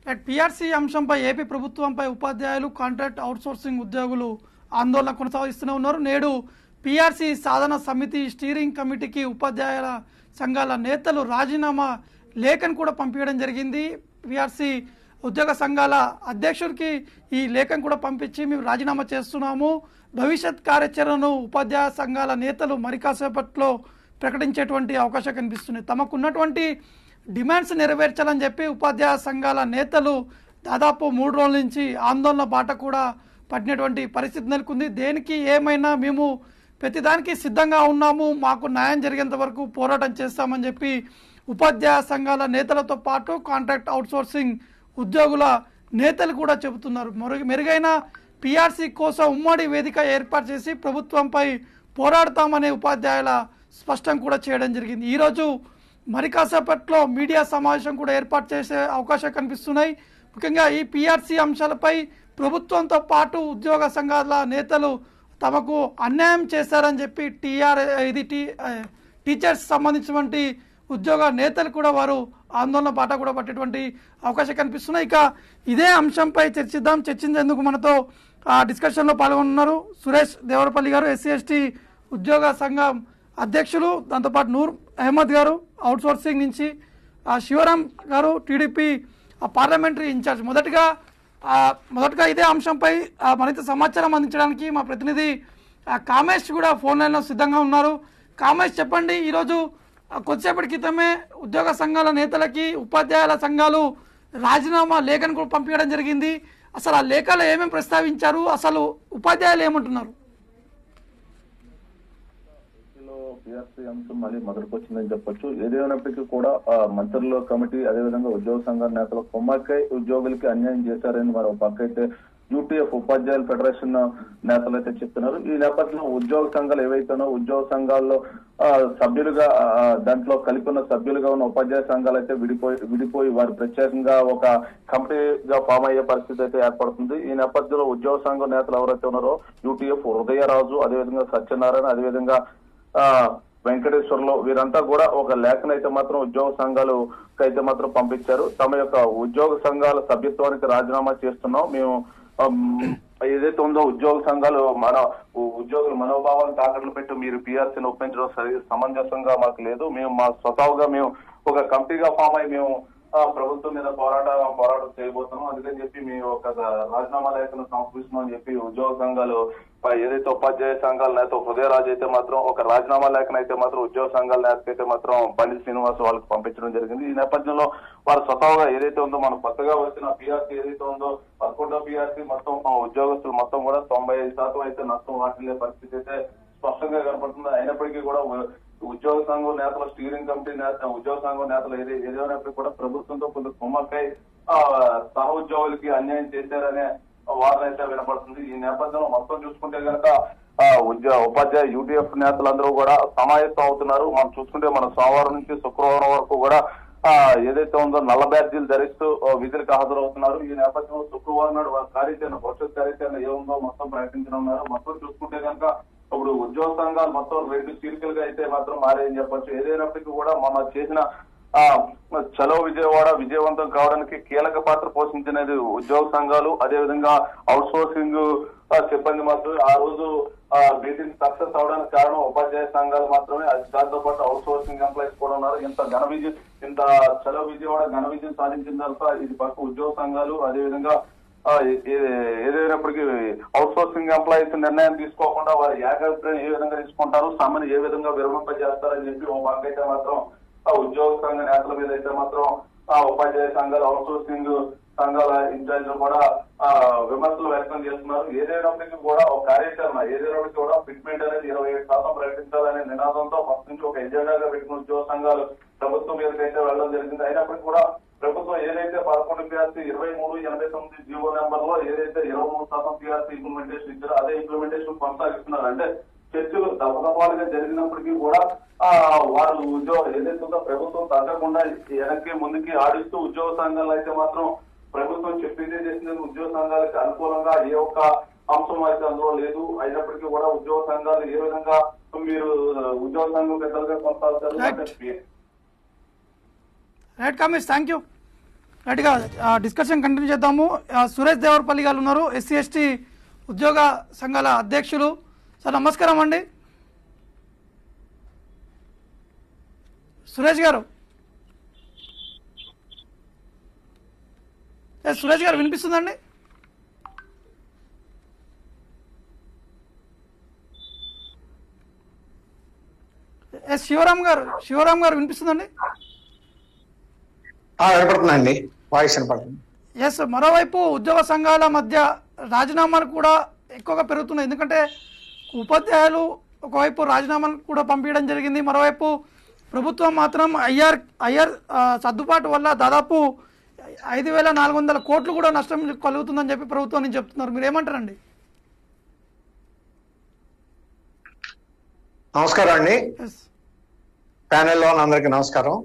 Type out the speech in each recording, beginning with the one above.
Right PRC అంశంపై AP ప్రభుత్వంపై ఉపాధ్యాయులు కాంట్రాక్ట్ అవుట్సోర్సింగ్ ఉద్యోగులు ఆందోళన కొనసాగిస్తూనే ఉన్నారు నేడు పిఆర్సీ సాధన సమితి స్టీరింగ్ కమిటీకి ఉపాధ్యాయుల సంఘాల నేతలు రాజీనామా లేఖను కూడా పంపించడం జరిగింది పిఆర్సీ ఉద్యోగ సంఘాల అధ్యక్షుడికి ఈ లేఖను కూడా పంపించి మేము రాజీనామా చేస్తున్నాము భవిష్యత్ కార్యాచరణను ఉపాధ్యాయ సంఘాల నేతలు మరి కాసేపట్లో ప్రకటించేటువంటి అవకాశం కనిపిస్తుంది తమకున్నటువంటి డిమాండ్స్ నెరవేర్చాలని చెప్పి ఉపాధ్యాయ సంఘాల నేతలు దాదాపు మూడు రోజుల నుంచి ఆందోళన బాట కూడా పడినటువంటి పరిస్థితి నెలకొంది దేనికి ఏమైనా మేము ప్రతిదానికి సిద్ధంగా ఉన్నాము మాకు న్యాయం జరిగేంత వరకు పోరాటం చేస్తామని చెప్పి ఉపాధ్యాయ సంఘాల నేతలతో పాటు కాంట్రాక్ట్ అవుట్సోర్సింగ్ ఉద్యోగుల నేతలు కూడా చెబుతున్నారు మెరుగు మెరుగైన పిఆర్సీ కోసం ఉమ్మడి వేదిక ఏర్పాటు చేసి ప్రభుత్వంపై పోరాడతామనే ఉపాధ్యాయుల స్పష్టం కూడా చేయడం జరిగింది ఈరోజు మరి కాసేపట్లో మీడియా సమావేశం కూడా ఏర్పాటు చేసే అవకాశం కనిపిస్తున్నాయి ముఖ్యంగా ఈ పిఆర్సీ అంశాలపై ప్రభుత్వంతో పాటు ఉద్యోగ సంఘాల నేతలు తమకు అన్యాయం చేశారని చెప్పి టీఆర్ ఇది టీ టీచర్స్ సంబంధించినటువంటి ఉద్యోగ నేతలు కూడా వారు ఆందోళన బాట కూడా పట్టేటువంటి అవకాశం కనిపిస్తున్నాయి ఇక ఇదే అంశంపై చర్చిద్దాం చర్చించేందుకు మనతో ఆ డిస్కషన్లో పాల్గొన్నారు సురేష్ దేవరపల్లి గారు ఎస్సీ ఎస్టీ ఉద్యోగ సంఘం అధ్యక్షులు దాంతోపాటు నూర్ అహ్మద్ గారు అవుట్సోర్సింగ్ నుంచి ఆ శివరాం గారు టీడీపీ ఆ పార్లమెంటరీ ఇన్ఛార్జ్ మొదటగా ఆ, మొదటగా ఇదే అంశంపై ఆ, మరింత సమాచారం అందించడానికి మా ప్రతినిధి ఆ, కామేష్ కూడా ఫోన్ లైన్లో సిద్ధంగా ఉన్నారు కామేష్ చెప్పండి ఈరోజు ఆ, కొద్దిసేపటి క్రితమే ఉద్యోగ సంఘాల నేతలకి ఉపాధ్యాయుల సంఘాలు రాజీనామా లేఖను కూడా పంపించడం జరిగింది అసలు ఆ లేఖలో ఏమేమి ప్రస్తావించారు అసలు ఉపాధ్యాయులు ఏమంటున్నారు ఏపీలో పిఆర్సీ అంశం మళ్ళీ మొదటికి వచ్చిందని చెప్పొచ్చు ఏదేమైనప్పటికీ కూడా ఆ, మంత్రుల కమిటీ అదేవిధంగా ఉద్యోగ సంఘ నేతలు కొమ్మక్కై ఉద్యోగులకి అన్యాయం చేశారని మరో పక్క అయితే యూటీఎఫ్ ఉపాధ్యాయుల ఫెడరేషన్ నేతలు అయితే చెప్తున్నారు ఈ నేపథ్యంలో ఉద్యోగ సంఘాలు ఏవైతేనో ఉద్యోగ సంఘాల్లో ఆ, సభ్యులుగా ఆ, దాంట్లో కలిపి ఉన్న సభ్యులుగా ఉన్న ఉపాధ్యాయ సంఘాలు అయితే విడిపోయి విడిపోయి వారు ప్రత్యేకంగా ఒక కమిటీగా ఫామ్ అయ్యే పరిస్థితి అయితే ఏర్పడుతుంది ఈ నేపథ్యంలో ఉద్యోగ సంఘం నేతలు ఎవరైతే ఉన్నారో యూటీఎఫ్ హృదయరాజు అదేవిధంగా సత్యనారాయణ అదేవిధంగా ఆ వెంకటేశ్వర్లు వీరంతా కూడా ఒక లేఖను అయితే మాత్రం ఉద్యోగ సంఘాలు అయితే మాత్రం పంపించారు తమ యొక్క ఉద్యోగ సంఘాల సభ్యత్వానికి రాజీనామా చేస్తున్నాం మేము ఆమ్, ఏదైతే ఉందో ఉద్యోగ సంఘాలు మన ఉ- ఉద్యోగుల మనోభావాలను తాకట్లు పెట్టి మీరు పిఆర్సీని ఒప్పించడం సరి సమంజసంగా మాకు లేదు మేము మా స్వతహాగా మేము ఒక కమిటీగా ఫామ్ అయి మేము ఆ, ప్రభుత్వం మీద పోరాట పోరాటం చేయబోతున్నాం అందుకని చెప్పి మేము ఒక రాజీనామా లేఖను సమర్పిస్తున్నామని చెప్పి ఉద్యోగ సంఘాలు ఆ, ఏదైతే ఉపాధ్యాయ సంఘాల నేత హృదయరాజు అయితే మాత్రం ఒక రాజీనామా లేఖను అయితే మాత్రం ఉద్యోగ సంఘాల నేతకి అయితే మాత్రం బండి శ్రీనివాస్ వాళ్ళకి పంపించడం జరిగింది ఈ నేపథ్యంలో వారు స్వతహాగా ఏదైతే ఉందో మనం కొత్తగా వచ్చిన పిఆర్సీ ఏదైతే ఉందో పదకొండో పిఆర్సీ మొత్తం ఆ, ఉద్యోగస్తులు మొత్తం కూడా తొంభై ఐదు శాతం అయితే నష్టం వాటిల్లే పరిస్థితి అయితే స్పష్టంగా కనపడుతుంది అయినప్పటికీ కూడా ఉ- ఉద్యోగ సంఘం నేతల స్టీరింగ్ కమిటీ నేత ఉద్యోగ సంఘం నేతలు ఏది ఏదైనప్పటికీ కూడా ప్రభుత్వంతో కొంత కుమ్మక్కై ఆ, సహ ఉద్యోగులకి అన్యాయం చేశారనే వాదన అయితే వినపడుతుంది ఈ నేపథ్యంలో మొత్తం చూసుకుంటే కనుక ఆ, ఉద్యోగ ఉపాధ్యాయ యూటీఎఫ్ నేతలందరూ కూడా సమాయత్తం అవుతున్నారు మనం చూసుకుంటే మన సోమవారం నుంచి శుక్రవారం వరకు కూడా ఆ, ఏదైతే ఉందో నల్ల బ్యాడ్జీలు ధరిస్తూ ఆ, విధులకు హాజరవుతున్నారు ఈ నేపథ్యంలో శుక్రవారం నాడు వారి కార్యాచరణ భవిష్యత్ కార్యాచరణ ఏముందో మొత్తం ప్రకటించనున్నారు మొత్తం చూసుకుంటే కనుక ఇప్పుడు ఉద్యోగ సంఘాలు మొత్తం రెండు చీలికలుగా అయితే మాత్రం మారాయని చెప్పొచ్చు ఏదైనప్పటికీ కూడా మొన్న చేసిన ఆ చలో విజయవాడ విజయవంతం కావడానికి కీలక పాత్ర పోషించినది ఉద్యోగ సంఘాలు అదే విధంగా అవుట్ సోర్సింగ్ సిబ్బంది మాత్రమే ఆ రోజు ఆ మీటింగ్ సక్సెస్ అవడానికి కారణం ఉపాధ్యాయ సంఘాలు మాత్రమే అది దాంతో పాటు అవుట్ సోర్సింగ్ ఎంప్లాయీస్ కూడా ఉన్నారు ఇంత ఘన విజయం ఇంత చలో విజయవాడ ఘన విజయం సాధించిన తర్వాత ఇది పక్క ఉద్యోగ సంఘాలు అదే విధంగా ఆ, ఏ- ఏ- ఏదైనప్పటికీ అవుట్ సోర్సింగ్ ఎంప్లాయీస్ నిర్ణయం తీసుకోకుండా వారి ఏకాభిప్రాయం ఏ విధంగా తీసుకుంటారు సమ్మెను ఏ విధంగా విరమింపజేస్తారని చెప్పి ఓ పక్క అయితే మాత్రం ఆ ఉద్యోగ సంఘ నేతల మీద అయితే మాత్రం ఆ ఉపాధ్యాయ సంఘాలు అవుట్ సోర్సింగ్ సంఘాల ఇన్ఛార్జీలు కూడా ఆ విమర్శలు వ్యక్తం చేస్తున్నారు ఏదైనప్పటికీ కూడా ఒక కార్యాచరణ ఏదైనప్పటికీ కూడా ఫిట్మెంట్ అనేది ఇరవై ఏడు శాతం ప్రకటించాలనే నినాదంతో ఫస్ట్ నుంచి ఒక ఎజెండాగా పెట్టిన ఉద్యోగ సంఘాలు ప్రభుత్వం మీదకైతే వెళ్ళడం జరిగింది అయినప్పటికీ కూడా ప్రభుత్వం ఏదైతే పదకొండు పిఆర్సీ ఇరవై మూడు ఎనభై తొమ్మిది జీవో నెంబర్ లో ఏదైతే ఇరవై మూడు శాతం పిఆర్సీ ఇంప్లిమెంటేషన్ ఇచ్చారో అదే ఇంప్లిమెంటేషన్ కొనసాగిస్తున్నారు అంటే చర్చలు దఫదఫాలుగా జరిగినప్పటికీ కూడా ఆ వాళ్ళు ఉద్యోగం ఏదైతే ఉందో ప్రభుత్వం తగ్గకుండా వెనక్కి ముందుకి ఆడిస్తూ ఉద్యోగ సంఘాలు అయితే మాత్రం ప్రభుత్వం చెప్పిందే చేసిన ఉద్యోగ సంఘాలకు అనుకూలంగా ఏ ఒక్క అంశం అయితే అందులో లేదు అయినప్పటికీ కూడా ఉద్యోగ సంఘాలు ఏ విధంగా మీరు ఉద్యోగ సంఘం పెద్దలుగా కొనసాగుతారు Right. అంటే రైట్ కామేష్ థ్యాంక్ యూ రైట్గా డిస్కషన్ కంటిన్యూ చేద్దాము ఆ, సురేష్ దేవరపల్లి గారు ఉన్నారు ఎస్సీ ఎస్టీ ఉద్యోగ సంఘాల అధ్యక్షులు సార్ నమస్కారం అండి సురేష్ గారు ఏ, సురేష్ గారు వినిపిస్తుందండి ఎస్ శివరామ్ గారు శివరామ్ గారు వినిపిస్తుందండి ఆ, వినపడుతుందండి వాయిస్ వినపడుతుంది ఎస్ మరోవైపు ఉద్యోగ సంఘాల మధ్య రాజీనామాలు కూడా ఎక్కువగా పెరుగుతున్నాయి ఎందుకంటే ఉపాధ్యాయులు ఒకవైపు రాజీనామాలు కూడా పంపించడం జరిగింది మరోవైపు ప్రభుత్వం మాత్రం ఐఆర్ ఐఆర్ ఆ, సర్దుబాటు వల్ల దాదాపు ఐదు వేల నాలుగు వందల కోట్లు కూడా నష్టం కలుగుతుందని చెప్పి ప్రభుత్వం నుంచి చెప్తున్నారు మీరు ఏమంటారండి నమస్కారం అండి ఎస్ ప్యానెల్లో ఉన్న అందరికీ నమస్కారం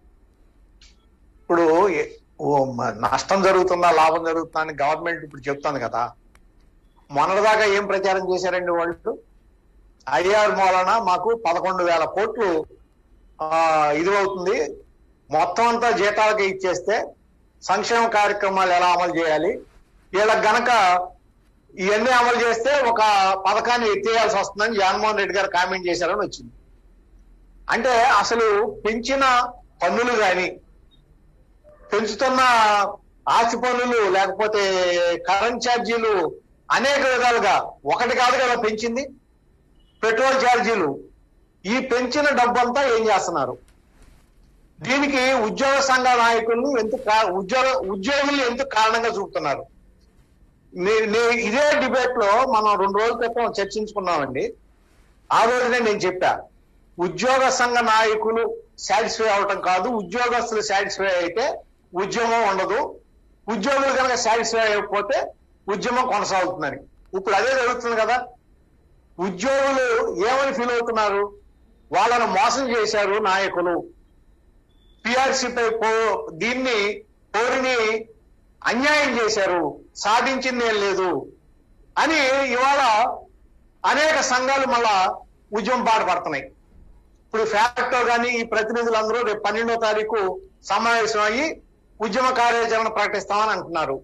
ఇప్పుడు ఏ- ఓ మ- నష్టం జరుగుతుందా లాభం జరుగుతుందా అని గవర్నమెంట్ ఇప్పుడు చెప్తుంది కదా మొన్నటిదాకా ఏం ప్రచారం చేశారండి వాళ్ళు ఐఆర్ మూలన మాకు పదకొండు వేల కోట్లు ఆ, ఇది అవుతుంది మొత్తం అంతా జీతాలకి ఇచ్చేస్తే సంక్షేమ కార్యక్రమాలు ఎలా అమలు చేయాలి వీళ్ళకి గనక ఇవన్నీ అమలు చేస్తే ఒక పథకాన్ని ఎత్తేయాల్సి వస్తుందని జగన్మోహన్ రెడ్డి గారు కామెంట్ చేశారని వచ్చింది అంటే అసలు పెంచిన పన్నులు గాని పెంచుతున్న ఆస్తి పన్నులు లేకపోతే కరెంట్ ఛార్జీలు అనేక విధాలుగా ఒకటి కాదు కదా పెంచింది పెట్రోల్ ఛార్జీలు ఈ పెంచిన డబ్బంతా ఏం చేస్తున్నారు దీనికి ఉద్యోగ సంఘ నాయకులు ఎందుకు కా- ఉద్యోగ ఉద్యోగులు ఎందుకు కారణంగా చూపుతున్నారు నే- నే- ఇదే డిబేట్ లో మనం రెండు రోజుల క్రితం చర్చించుకున్నామండి ఆ రోజునే నేను చెప్పా ఉద్యోగ సంఘ నాయకులు సాటిస్ఫై అవటం కాదు ఉద్యోగస్తులు సాటిస్ఫై అయితే ఉద్యమం ఉండదు ఉద్యోగులు కనుక సాటిస్ఫై అయిపోతే ఉద్యమం కొనసాగుతుందని ఇప్పుడు అదే జరుగుతుంది కదా ఉద్యోగులు ఏమని ఫీల్ అవుతున్నారు వాళ్ళను మోసం చేశారు నాయకులు పిఆర్సీపై పో దీన్ని పోరిని అన్యాయం చేశారు సాధించింది ఏం లేదు అని ఇవాళ అనేక సంఘాలు మళ్ళా ఉద్యమం బాట పడుతున్నాయి ఇప్పుడు ఫ్యాక్టో కానీ ఈ ప్రతినిధులందరూ రేపు పన్నెండో తారీఖు సమావేశం అయ్యి ఉద్యమ కార్యాచరణ ప్రకటిస్తామని అంటున్నారు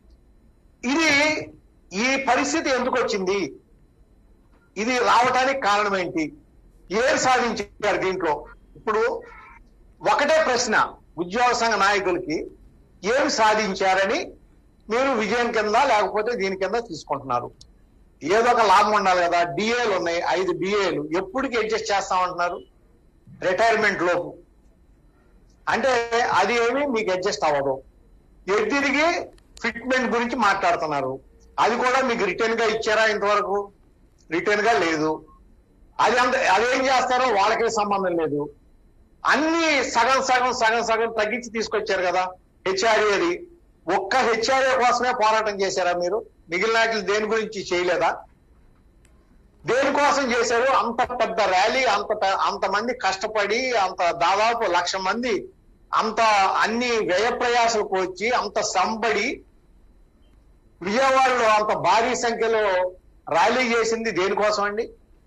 ఇది ఈ పరిస్థితి ఎందుకు వచ్చింది ఇది రావటానికి కారణం ఏంటి ఏం సాధించారు దీంట్లో ఇప్పుడు ఒకటే ప్రశ్న ఉద్యోగ సంఘ నాయకులకి ఏం సాధించారని మీరు విజయం కింద లేకపోతే దీని కింద తీసుకుంటున్నారు ఏదో ఒక లాభం ఉండాలి కదా డిఏలు ఉన్నాయి ఐదు డిఏలు ఎప్పటికి అడ్జస్ట్ చేస్తామంటున్నారు రిటైర్మెంట్ లోపు అంటే అది ఏమి మీకు అడ్జస్ట్ అవ్వదు ఎదిరిగి ఫిట్మెంట్ గురించి మాట్లాడుతున్నారు అది కూడా మీకు రిటర్న్ గా ఇచ్చారా ఇంతవరకు రిటర్న్ గా లేదు అది అంత అదేం చేస్తారో వాళ్ళకి సంబంధం లేదు అన్ని సగం సగం సగం సగం తగ్గించి తీసుకొచ్చారు కదా హెచ్ఆర్ఏ అది ఒక్క హెచ్ఆర్ఏ కోసమే పోరాటం చేశారా మీరు మిగిలిన వాటిని దేని గురించి చేయలేదా దేనికోసం చేశారు అంత పెద్ద ర్యాలీ అంత పె- అంతమంది కష్టపడి అంత దాదాపు లక్ష మంది అంత అన్ని వ్యయ ప్రయాసాలకు వచ్చి అంత సంబడి విజయవాడలో అంత భారీ సంఖ్యలో ర్యాలీ చేసింది దేనికోసం అండి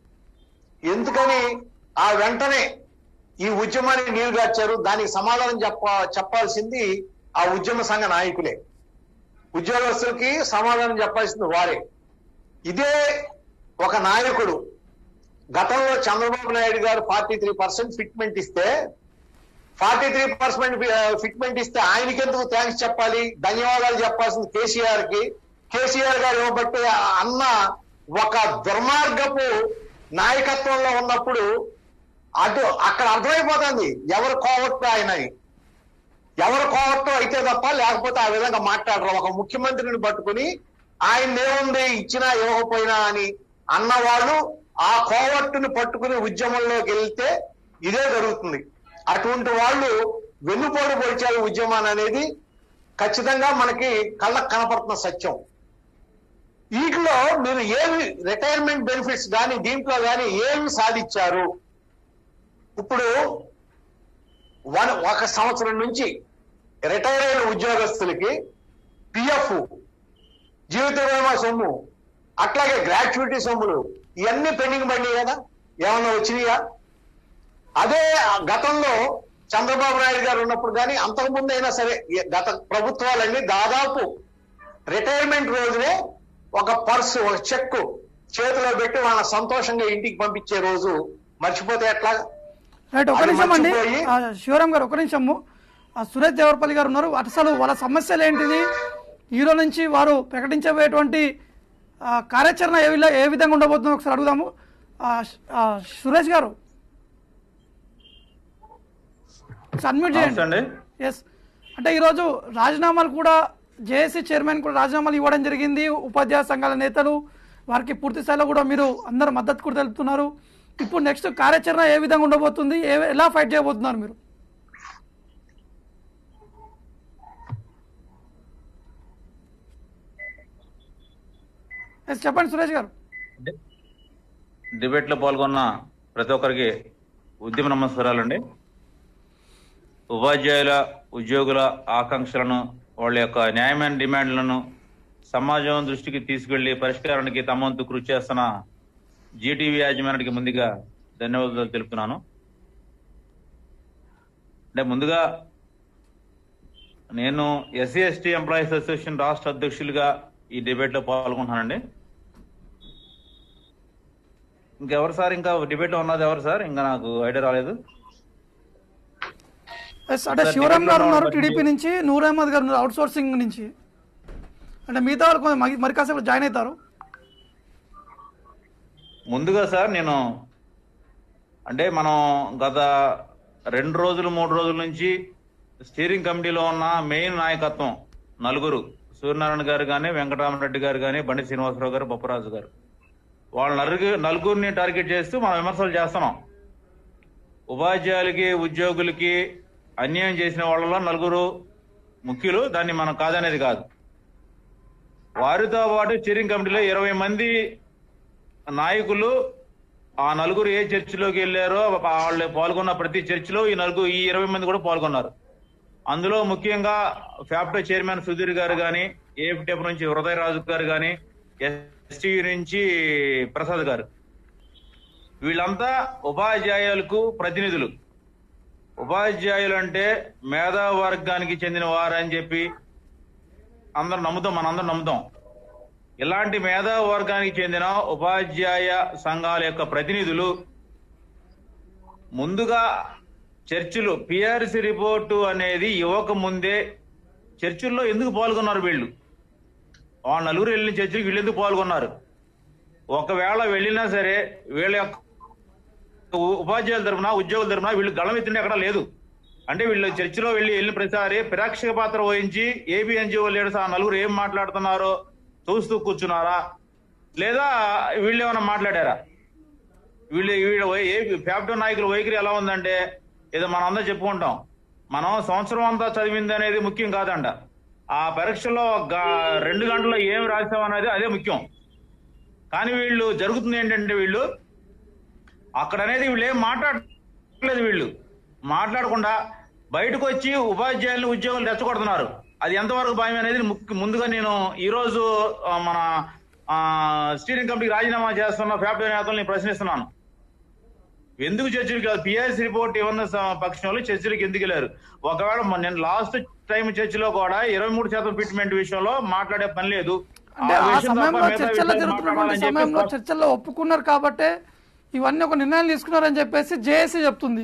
ఎందుకని ఆ వెంటనే ఈ ఉద్యమాన్ని నీరుగార్చారు దానికి సమాధానం చెప్ప చెప్పాల్సింది ఆ ఉద్యమ సంఘ నాయకులే ఉద్యోగస్తులకి సమాధానం చెప్పాల్సింది వారే ఇదే ఒక నాయకుడు గతంలో Chandrababu Naidu garu forty three percent fitment ఇస్తే ఫార్టీ త్రీ పర్సెంట్ ఫిట్మెంట్ ఇస్తే ఆయనకి ఎందుకు థ్యాంక్స్ చెప్పాలి ధన్యవాదాలు చెప్పాల్సింది కేసీఆర్ కి కేసీఆర్ గారు ఇవ్వబట్టి ఆ అన్న ఒక దుర్మార్గపు నాయకత్వంలో ఉన్నప్పుడు అటు అక్కడ అర్థమైపోతుంది ఎవరు కోవట్టు ఆయనని ఎవరు కోవట్టో అయితే తప్ప లేకపోతే ఆ విధంగా మాట్లాడరు ఒక ముఖ్యమంత్రిని పట్టుకుని ఆయన ఏముంది ఇచ్చినా ఇవ్వకపోయినా అని అన్నవాళ్ళు ఆ కోవట్టుని పట్టుకుని ఉద్యమంలోకి వెళ్తే ఇదే జరుగుతుంది అటువంటి వాళ్ళు వెన్నుపోటు పొడిచారు ఉద్యమాన్ని అనేది ఖచ్చితంగా మనకి కళ్ళకు కనపడుతున్న సత్యం వీటిలో మీరు ఏమి రిటైర్మెంట్ బెనిఫిట్స్ కానీ దీంట్లో కానీ ఏమి సాధించారు ఇప్పుడు వన్ ఒక సంవత్సరం నుంచి రిటైర్ అయిన ఉద్యోగస్తులకి పిఎఫ్ జీవిత బీమా సొమ్ము అట్లాగే గ్రాట్యుటీ సొమ్ములు ఇవన్నీ పెండింగ్ పడినాయి కదా ఏమన్నా వచ్చినాయా అదే ఆ గతంలో చంద్రబాబు నాయుడు గారు ఉన్నప్పుడు కానీ అంతకు ముందు అయినా సరే ఈ గత ప్రభుత్వాలన్నీ దాదాపు రిటైర్మెంట్ రోజునే ఒక పర్సు ఒక చెక్ చేతిలో పెట్టి వాళ్ళ సంతోషంగా ఇంటికి పంపించే రోజు మర్చిపోతే ఎట్లా రైట్ ఒక అది నిమిషం అండి మర్చిపోయి- ఆ, శివరాం గారు ఒక నిమిషము ఆ, సురేష్ దేవరపల్లి గారు ఉన్నారు అసలు వాళ్ళ సమస్యలు ఏంటిది హీరో నుంచి వారు ప్రకటించబోయేటువంటి ఆ, కార్యాచరణ ఏ విధంగా ఏ విధంగా ఉండబోతుందో ఒకసారి అడుగుదాము ఆ, ఆ, సురేష్ గారు సబ్మిట్ నమస్తే చేయండి అండి ఎస్ అంటే ఈరోజు రాజీనామాలు కూడా జేఏసీ చైర్మన్ కూడా రాజీనామాలు ఇవ్వడం జరిగింది ఉపాధ్యాయ సంఘాల నేతలు వారికి పూర్తి స్థాయిలో కూడా మీరు అందరు మద్దతు కూడా తెలుపుతున్నారు ఇప్పుడు నెక్స్ట్ కార్యాచరణ ఏ విధంగా ఉండబోతుంది ఏ ఎలా ఫైట్ చేయబోతున్నారు మీరు ఎస్ చెప్పండి సురేష్ గారు డిబేట్ లో పాల్గొన్న ప్రతి ఒక్కరికి ఉద్యమ నమస్కారాలండి ఉపాధ్యాయుల ఉద్యోగుల ఆకాంక్షలను వాళ్ళ యొక్క న్యాయమైన డిమాండ్లను సమాజం దృష్టికి తీసుకెళ్లి పరిష్కారానికి తమ వంతు కృషి చేస్తున్న జీటీవీ యాజమాన్యానికి ముందుగా ధన్యవాదాలు తెలుపుతున్నాను అంటే ముందుగా నేను ఎస్సీ ఎస్టీ ఎంప్లాయీస్ అసోసియేషన్ రాష్ట్ర అధ్యక్షులుగా ఈ డిబేట్ లో పాల్గొంటున్నానండి ఇంకెవరు సార్ ఇంకా డిబేట్ లో ఉన్నది ఎవరు సార్ ఇంకా నాకు ఐడియా రాలేదు ఎస్ అంటే సార్, శివరాం గారు ఉన్నారు టికెట్లో టీడీపీ నుంచి నూర్ అహ్మద్ గారు ఉన్నారు అవుట్ సోర్సింగ్ నుంచి అంటే మిగతా వాళ్ళు కొంచెం మరి- మరి కాసేపు జాయిన్ అవుతారు ముందుగా సార్ నేను అంటే మనం గత రెండు రోజులు మూడు రోజుల నుంచి స్టీరింగ్ కమిటీలో ఉన్న మెయిన్ నాయకత్వం నలుగురు సూర్యనారాయణ గారు కానీ వెంకటరామరెడ్డి గారు కానీ బండి శ్రీనివాసరావు గారు బొప్పరాజు గారు వాళ్ళ నలుగురు నలుగురిని టార్గెట్ చేస్తూ మనం విమర్శలు చేస్తున్నాం ఉపాధ్యాయులకి ఉద్యోగులకి అన్యాయం చేసిన వాళ్ళలో నలుగురు ముఖ్యులు దాన్ని మనం కాదనేది కాదు వారితో పాటు స్టీరింగ్ కమిటీలో ఇరవై మంది నాయకులు ఆ నలుగురు ఏ చర్చిలోకి వెళ్ళారో వాళ్ళు పాల్గొన్న ప్రతి చర్చిలో ఈ నలుగురు ఈ ఇరవై మంది కూడా పాల్గొన్నారు అందులో ముఖ్యంగా ఫ్యాప్టో చైర్మన్ సుధీర్ గారు కానీ ఏఎఫ్టెప్ నుంచి హృదయరాజు గారు కానీ ఎస్టీ నుంచి ప్రసాద్ గారు వీళ్ళంతా ఉపాధ్యాయులకు ప్రతినిధులు ఉపాధ్యాయులు అంటే మేధా వర్గానికి చెందిన వారని చెప్పి అందరం నమ్ముతాం మనందరం నమ్ముతాం ఇలాంటి మేధా వర్గానికి చెందిన ఉపాధ్యాయ సంఘాల యొక్క ప్రతినిధులు ముందుగా చర్చిలు పిఆర్సి రిపోర్టు అనేది ఇవ్వక ముందే చర్చిల్లో ఎందుకు పాల్గొన్నారు వీళ్ళు ఆ నలుగురు వెళ్ళిన చర్చికి వీళ్ళు ఎందుకు పాల్గొన్నారు ఒకవేళ వెళ్ళినా సరే వీళ్ళ యొక్క ఉ- ఉపాధ్యాయుల తరపున ఉద్యోగుల తరపున వీళ్ళు గళం ఎత్తుండే ఎక్కడ లేదు అంటే వీళ్ళు చర్చిలో వెళ్ళి వెళ్ళిన ప్రతిసారి ప్రేక్షక పాత్ర వహించి ఏబీ ఎన్జిఓ లీడర్స్ ఆ నలుగురు ఏం మాట్లాడుతున్నారో చూస్తూ కూర్చున్నారా లేదా వీళ్ళు ఏమైనా మాట్లాడారా వీళ్ళు వీళ్ళ వై- ఏ ఫ్యాప్టో నాయకుల వైఖరి ఎలా ఉందంటే ఏదో మనం అందరం చెప్పుకుంటాం మనం సంవత్సరం అంతా చదివింది అనేది ముఖ్యం కాదంట ఆ పరీక్షలో గ- రెండు గంటల్లో ఏం రాసాం అనేది అదే ముఖ్యం కానీ వీళ్ళు జరుగుతుంది ఏంటంటే వీళ్ళు అక్కడ అనేది వీళ్ళు ఏం మాట్లాడలేదు వీళ్ళు మాట్లాడకుండా బయటకు వచ్చి ఉపాధ్యాయులను ఉద్యోగులు రెచ్చగొడుతున్నారు అది ఎంతవరకు భయం అనేది ముఖ్య- ముందుగా నేను ఈ రోజు ఆ, మన ఆ, స్టీరింగ్ కమిటీకి రాజీనామా చేస్తున్న ఫ్యాక్టరీ నేతల్ని ప్రశ్నిస్తున్నాను ఎందుకు చర్చలకు కాదు పిఎస్ రిపోర్ట్ ఇవ్వన్న స- పక్షంలో చర్చలకు ఎందుకు వెళ్ళారు ఒకవేళ మొన్న నేను లాస్ట్ టైం చర్చలో కూడా ఇరవై మూడు శాతం ఫిట్మెంట్ విషయంలో మాట్లాడే పని లేదు అంటే ఆ విషయం తప్ప సమయంలో మిగతా చర్చల్లో విషయాలు జరుగుతున్నటువంటి మాట్లాడాలని చెప్పి సమయంలో చర్చల్లో ఒప్పుకున్నారు కాబట్టే ఇవన్నీ ఒక నిర్ణయం తీసుకున్నారని చెప్పేసి జేఏసీ చెప్తుంది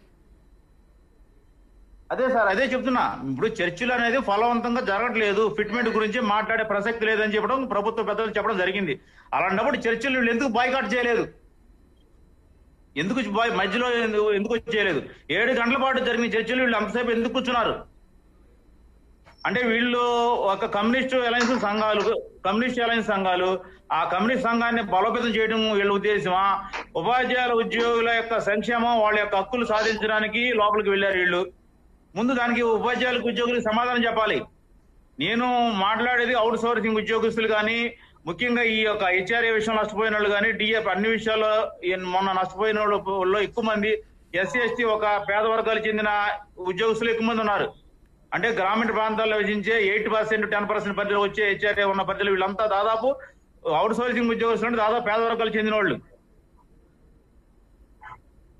అదే సార్ అదే చెప్తున్నా ఇప్పుడు చర్చలు అనేది ఫలవంతంగా జరగట్లేదు ఫిట్మెంట్ గురించి మాట్లాడే ప్రసక్తి లేదని చెప్పడం ప్రభుత్వ పెద్దలు చెప్పడం జరిగింది అలాంటప్పుడు చర్చలు వీళ్ళు ఎందుకు బాయ్కాట్ చేయలేదు ఎందుకు బాయ్ మధ్యలో ఎందుకు ఎందుకు చేయలేదు ఏడు గంటల పాటు జరిగిన చర్చలు వీళ్ళు అంతసేపు ఎందుకు కూర్చున్నారు అంటే వీళ్ళు ఒక కమ్యూనిస్ట్ అలయన్స్ సంఘాలు కమ్యూనిస్ట్ అలయన్స్ సంఘాలు ఆ కమ్యూనిస్ట్ సంఘాన్ని బలోపేతం చేయడం వీళ్ళ ఉద్దేశమా ఉపాధ్యాయుల ఉద్యోగుల యొక్క సంక్షేమం వాళ్ళ యొక్క హక్కులు సాధించడానికి లోపలికి వెళ్ళారు వీళ్ళు ముందు దానికి ఉపాధ్యాయులకు ఉద్యోగులకు సమాధానం చెప్పాలి నేను మాట్లాడేది అవుట్ సోర్సింగ్ ఉద్యోగస్తులు కానీ ముఖ్యంగా ఈ యొక్క హెచ్ఆర్ఏ విషయంలో నష్టపోయిన వాళ్ళు కానీ డిఎఫ్ అన్ని విషయాల్లో ఈ మొన్న నష్టపోయిన వాళ్ళలో ఎక్కువ మంది ఎస్సీ ఎస్టీ ఒక పేద వర్గాలకు చెందిన ఉద్యోగస్తులు ఎక్కువ మంది ఉన్నారు అంటే గ్రామీణ ప్రాంతాల్లో విధించే ఎయిట్ పర్సెంట్ టెన్ పర్సెంట్ పరిధిలో వచ్చే హెచ్ఆర్ఏ ఉన్న పరిధిలో వీళ్ళంతా దాదాపు అవుట్ సోర్సింగ్ ఉద్యోగస్తులు అంటే దాదాపు పేద వర్గాలకు చెందిన వాళ్ళు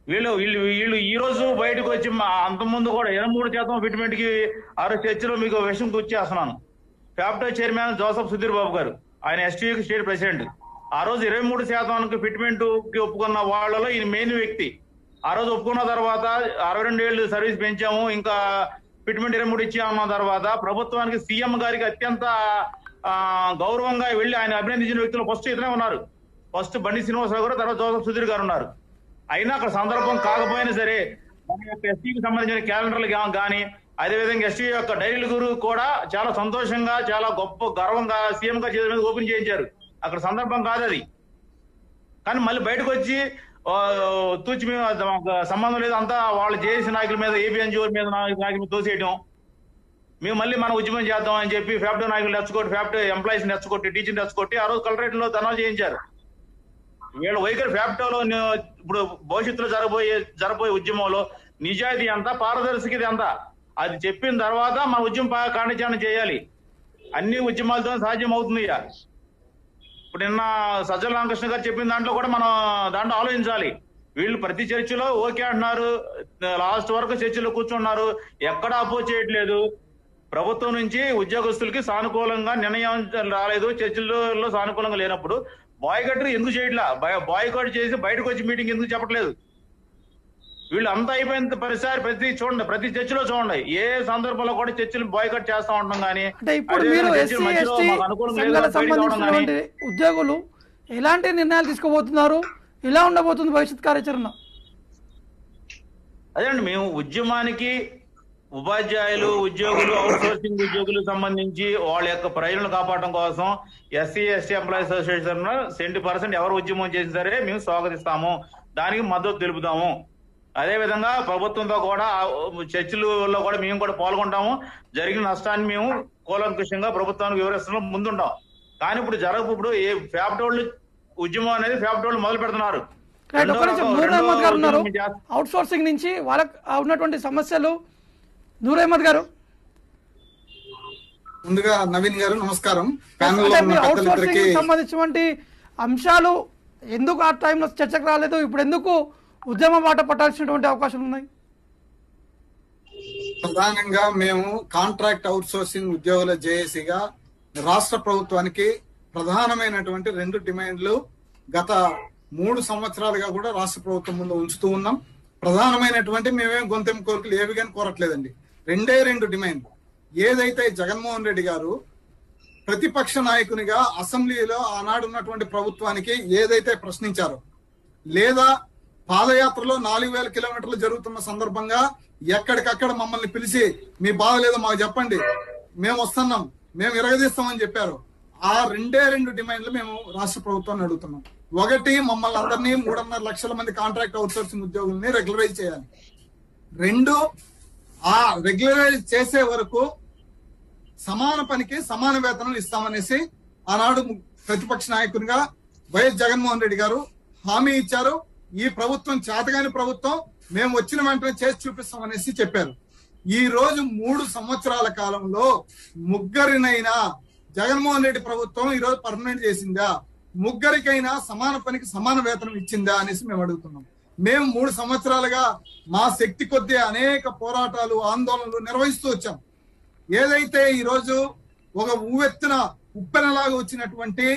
వీళ్ళు వీళ్ళు వీళ్ళు ఈ రోజు బయటకు వచ్చి మా అంతకుముందు కూడా ఇరవై మూడు శాతం ఫిట్మెంట్ కి ఆ రోజు చర్చలో మీకు విషయం గుర్చేస్తున్నాను ఫ్యాప్టో చైర్మన్ జోసఫ్ సుధీర్ బాబు గారు ఆయన ఎస్టీ స్టేట్ ప్రెసిడెంట్ ఆ రోజు ఇరవై మూడు శాతానికి ఫిట్మెంట్ కి ఒప్పుకున్న వాళ్ళలో ఈయన మెయిన్ వ్యక్తి ఆ రోజు ఒప్పుకున్న తర్వాత అరవై రెండు ఏళ్ళు సర్వీస్ పెంచాము ఇంకా ఫిట్మెంట్ ఇరవై మూడు ఇచ్చామన్న తర్వాత ప్రభుత్వానికి సీఎం గారికి అత్యంత ఆ, గౌరవంగా వెళ్లి ఆయన అభినందించిన వ్యక్తులు ఫస్ట్ ఇతనే ఉన్నారు ఫస్ట్ బండి శ్రీనివాసరావు గారు తర్వాత జోసఫ్ సుధీర్ గారు ఉన్నారు అయినా అక్కడ సందర్భం కాకపోయినా సరే మన యొక్క ఎస్టీకి సంబంధించిన క్యాలెండర్లు గా- గాని అదేవిధంగా ఎస్టీ యొక్క డైరీల గురు కూడా చాలా సంతోషంగా చాలా గొప్ప గర్వంగా సీఎం గా చేతుల మీద ఓపెన్ చేయించారు అక్కడ సందర్భం కాదు అది కానీ మళ్ళీ బయటకు వచ్చి ఆ, తూచి మీద మాకు సంబంధం లేదు అంతా వాళ్ళు చేసిన నాయకుల మీద ఏపీఎన్జిఓ మీద నాయకుల నాయకుల మీద తోసేయడం మేము మళ్ళీ మన ఉద్యమం చేద్దాం అని చెప్పి ఫ్యాప్టో నాయకులు నెచ్చగొట్టి ఫ్యాప్టో ఎంప్లాయీస్ నెచ్చగొట్టి టీచర్ నెచ్చగొట్టి ఆ రోజు కలెక్టరేట్ లో ధనాలు చేయించారు వీళ్ళ వైఖరి ఫ్యాప్టోలో ని- ఇప్పుడు భవిష్యత్తులో జరగబోయే జరగబోయే ఉద్యమంలో నిజాయితీ ఎంత పారదర్శకత ఎంత అది చెప్పిన తర్వాత మన ఉద్యమం పా- కార్యాచరణ చేయాలి అన్ని ఉద్యమాలతో సాధ్యం అవుతుంది ఇక. ఇప్పుడు నిన్న సజ్జల రామకృష్ణ గారు చెప్పిన దాంట్లో కూడా మనం దాంట్లో ఆలోచించాలి వీళ్ళు ప్రతి చర్చిలో ఓకే అంటున్నారు లాస్ట్ వరకు చర్చిలో కూర్చున్నారు ఎక్కడ అపోజ్ చేయట్లేదు ప్రభుత్వం నుంచి ఉద్యోగస్తులకి సానుకూలంగా నిర్ణయం రాలేదు చర్చిల్లో సానుకూలంగా లేనప్పుడు బాయ్కట్ ఎందుకు చేయట్లా బాయ్కట్ చేసి బయటకు వచ్చి మీటింగ్ ఎందుకు చెప్పట్లేదు వీళ్ళు అంతా అయిపోయిన ప్రతిసారి ప్రతి చూడండి ప్రతి చర్చిలో చూడండి ఏ సందర్భంలో కూడా చర్చిలు బాయ్కట్ చేస్తా ఉంటాం కానీ అంటే ఇప్పుడు అదే మీరు విధంగా ఎస్సీ చర్చిల మధ్యలో ఎస్టీ మాకు అనుకూలం లేదు సంఘాలకు బయటికి రావడం కానీ సంబంధించినటువంటి ఉద్యోగులు ఎలాంటి నిర్ణయాలు తీసుకోబోతున్నారు ఇలా ఉండబోతుంది భవిష్యత్ కార్యాచరణ అదేండి మేము ఉద్యమానికి ఉపాధ్యాయులు ఉద్యోగులు అవుట్ సోర్సింగ్ ఉద్యోగులు సంబంధించి వాళ్ళ యొక్క ప్రయోజనాలు కాపాడటం కోసం SC ST employees association seventy percent ఎవరు ఉద్యమం చేసినా సరే మేము స్వాగతిస్తాము దానికి మద్దతు తెలుపుతాము అదే విధంగా ప్రభుత్వంతో కూడా ఆ చర్చలలో కూడా మేము కూడా పాల్గొంటాము జరిగిన నష్టాన్ని మేము కూలంకుషంగా ప్రభుత్వానికి వివరిస్తున్నాం ముందుంటాం కానీ ఇప్పుడు జరగ ఇప్పుడు ఏ ఫ్యాప్టోళ్ళు ఉద్యమం అనేది ఫ్యాప్టోళ్ళు మొదలు పెడుతున్నారు రైట్ ఒక్క నిమిషం రెండో- నూర్ రెండో అహ్మద్ గారు ఉన్నారు ఉద్యమం చేస్త- అవుట్ సోర్సింగ్ నుంచి వాళ్ళకు ఉన్నటువంటి సమస్యలు నూర్ అహ్మద్ గారు ముందుగా నవీన్ గారు నమస్కారం ప్యానెల్ లో అంటే ఉన్న మీ అవుట్ పెద్దలిద్దరికి సోర్సింగ్ సంబంధించినటువంటి అంశాలు ఎందుకు ఆ టైంలో చర్చకు రాలేదు ఇప్పుడు ఎందుకు ఉద్యమ బాట పట్టాల్సినటువంటి అవకాశాలు ఉన్నాయి ప్రధానంగా మేము కాంట్రాక్ట్ అవుట్ సోర్సింగ్ ఉద్యోగుల జేఏసీగా రాష్ట్ర ప్రభుత్వానికి ప్రధానమైనటువంటి రెండు డిమాండ్లు గత మూడు సంవత్సరాలుగా కూడా రాష్ట్ర ప్రభుత్వం ముందు ఉంచుతూ ఉన్నాం ప్రధానమైనటువంటి మేమేం గొంతెం కోరికలు ఏవి కానీ కోరట్లేదండి రెండే రెండు డిమాండ్లు ఏదైతే జగన్మోహన్ రెడ్డి గారు ప్రతిపక్ష నాయకునిగా అసెంబ్లీలో ఆనాడు ఉన్నటువంటి ప్రభుత్వానికి ఏదైతే ప్రశ్నించారో లేదా పాదయాత్రలో నాలుగు వేల కిలోమీటర్లు జరుగుతున్న సందర్భంగా ఎక్కడికక్కడ మమ్మల్ని పిలిచి మీ బాధ లేదో మాకు చెప్పండి మేము వస్తున్నాం మేము ఇరగదీస్తామని చెప్పారు ఆ రెండే రెండు డిమాండ్లు మేము రాష్ట్ర ప్రభుత్వాన్ని అడుగుతున్నాం ఒకటి మమ్మల్ని అందరినీ మూడున్నర లక్షల మంది కాంట్రాక్ట్ అవుట్సోర్సింగ్ ఉద్యోగుల్ని రెగ్యులరైజ్ చేయాలి రెండు ఆ రెగ్యులరైజ్ చేసే వరకు సమాన పనికి సమాన వేతనం ఇస్తామనేసి ఆనాడు ప్రతిపక్ష నాయకునిగా వైఎస్ జగన్మోహన్ రెడ్డి గారు హామీ ఇచ్చారు ఈ ప్రభుత్వం చేతగాని ప్రభుత్వం మేము వచ్చిన వెంటనే చేసి చూపిస్తామనేసి చెప్పారు ఈ రోజు మూడు సంవత్సరాల కాలంలో ముగ్గురినైనా జగన్మోహన్ రెడ్డి ప్రభుత్వం ఈ రోజు పర్మనెంట్ చేసిందా ముగ్గురికైనా సమాన పనికి సమాన వేతనం ఇచ్చిందా అనేసి మేము అడుగుతున్నాం మేము మూడు సంవత్సరాలుగా మా శక్తి కొద్దీ అనేక పోరాటాలు ఆందోళనలు నిర్వహిస్తూ వచ్చాం ఏదైతే ఈ రోజు ఒక ఉవ్వెత్తున ఉప్పెనలాగా వచ్చినటువంటి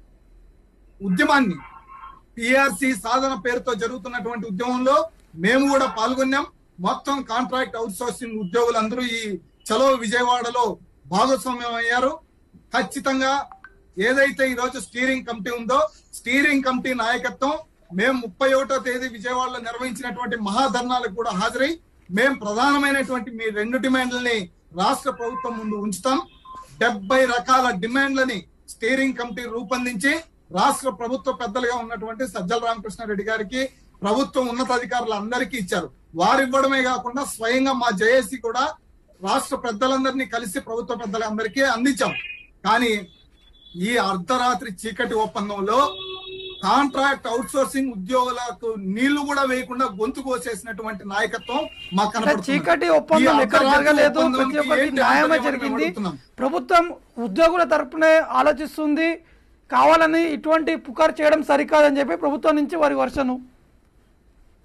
ఉద్యమాన్ని పిఆర్సి సాధన పేరుతో జరుగుతున్నటువంటి ఉద్యమంలో మేము కూడా పాల్గొన్నాం మొత్తం కాంట్రాక్ట్ అవుట్ సోర్సింగ్ ఉద్యోగులందరూ ఈ చలో విజయవాడలో భాగస్వామ్యం అయ్యారు ఖచ్చితంగా ఏదైతే ఈ రోజు స్టీరింగ్ కమిటీ ఉందో స్టీరింగ్ కమిటీ నాయకత్వం మేము ముప్పై ఒకటో తేదీ విజయవాడలో నిర్వహించినటువంటి మహాధర్నాలకు కూడా హాజరై మేము ప్రధానమైనటువంటి మీ రెండు డిమాండ్లని రాష్ట్ర ప్రభుత్వం ముందు ఉంచుతాం డెబ్బై రకాల డిమాండ్లని స్టీరింగ్ కమిటీ రూపొందించి రాష్ట్ర ప్రభుత్వ పెద్దలుగా ఉన్నటువంటి సజ్జల రామకృష్ణారెడ్డి గారికి ప్రభుత్వం ఉన్నతాధికారులు అందరికీ ఇచ్చారు వారు ఇవ్వడమే కాకుండా స్వయంగా మా జేఏసీ కూడా రాష్ట్ర పెద్దలందరినీ కలిసి ప్రభుత్వ పెద్దలందరికీ అందించాం కానీ ఈ అర్ధరాత్రి చీకటి ఒప్పందంలో కాంట్రాక్ట్ అవుట్ సోర్సింగ్ ఉద్యోగులకు నీళ్లు కూడా వేయకుండా గొంతు కోసేసినటువంటి నాయకత్వం మాకు కనపడుతుంది. చీకటి ఈ ఒప్పందం ఎక్కడ అర్ధరాత్రి జరగలేదు ఒప్పందంకి ప్రతి ఒక్కరికి ఏంటి న్యాయమే అంతర్యం అని జరిగింది అడుగుతున్నాం. ప్రభుత్వం ఉద్యోగుల తరపునే ఆలోచిస్తుంది కావాలని ఇటువంటి పుకారు చేయడం సరికాదని చెప్పి ప్రభుత్వం నుంచి వారి వర్షను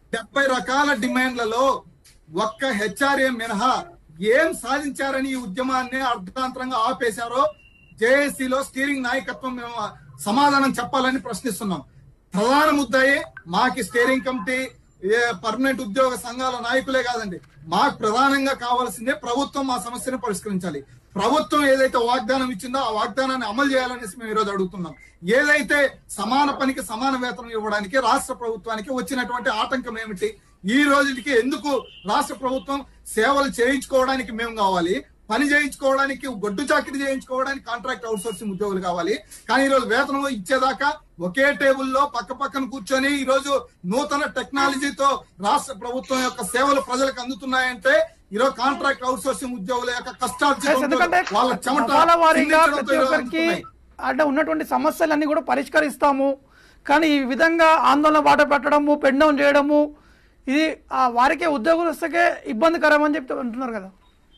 డెబ్బై రకాల డిమాండ్లలో ఒక్క హెచ్ఆర్ఏ మినహా ఏం సాధించారని ఈ ఉద్యమాన్ని అర్ధాంతరంగా ఆపేశారో జేఏసీలో స్టీరింగ్ నాయకత్వం మేము సమాధానం చెప్పాలని ప్రశ్నిస్తున్నాం ప్రధాన ముద్దాయి మాకి స్టీరింగ్ కమిటీ ఏ పర్మనెంట్ ఉద్యోగ సంఘాల నాయకులే కాదండి మాకు ప్రధానంగా కావాల్సిందే ప్రభుత్వం మా సమస్యను పరిష్కరించాలి ప్రభుత్వం ఏదైతే వాగ్దానం ఇచ్చిందో ఆ వాగ్దానాన్ని అమలు చేయాలనేసి మేము ఈరోజు అడుగుతున్నాం ఏదైతే సమాన పనికి సమాన వేతనం ఇవ్వడానికి రాష్ట్ర ప్రభుత్వానికి వచ్చినటువంటి ఆటంకం ఏమిటి ఈ రోజుకి ఎందుకు రాష్ట్ర ప్రభుత్వం సేవలు చేయించుకోవడానికి మేము కావాలి పని చేయించుకోవడానికి గొడ్డు చాకిరి చేయించుకోవడానికి కాంట్రాక్ట్ అవుట్సోర్సింగ్ ఉద్యోగులు కావాలి కానీ ఈ రోజు వేతనం ఇచ్చేదాకా ఒకే టేబుల్లో పక్క పక్కన కూర్చొని ఈ రోజు నూతన టెక్నాలజీతో రాష్ట్ర ప్రభుత్వం యొక్క సేవలు ప్రజలకు అందుతున్నాయంటే ఈరోజు కాంట్రాక్ట్ అవుట్సోర్సింగ్ ఉద్యోగుల యొక్క కష్టార్జితంతో ఎందుకంటే వాళ్ళ చెమట దఫాల వారీగా చిందించడంతో ప్రతి ఈరోజు ఒక్కరికి అందుతున్నాయి. అంటే ఉన్నటువంటి సమస్యలన్నీ కూడా పరిష్కరిస్తాము కానీ ఈ విధంగా ఆందోళన బాట పెట్టడము పెండ్ డౌన్ చేయడము ఇది ఆ వారికే ఉద్యోగస్తుకే ఇబ్బందికరం అని చెప్తూ అంటున్నారు కదా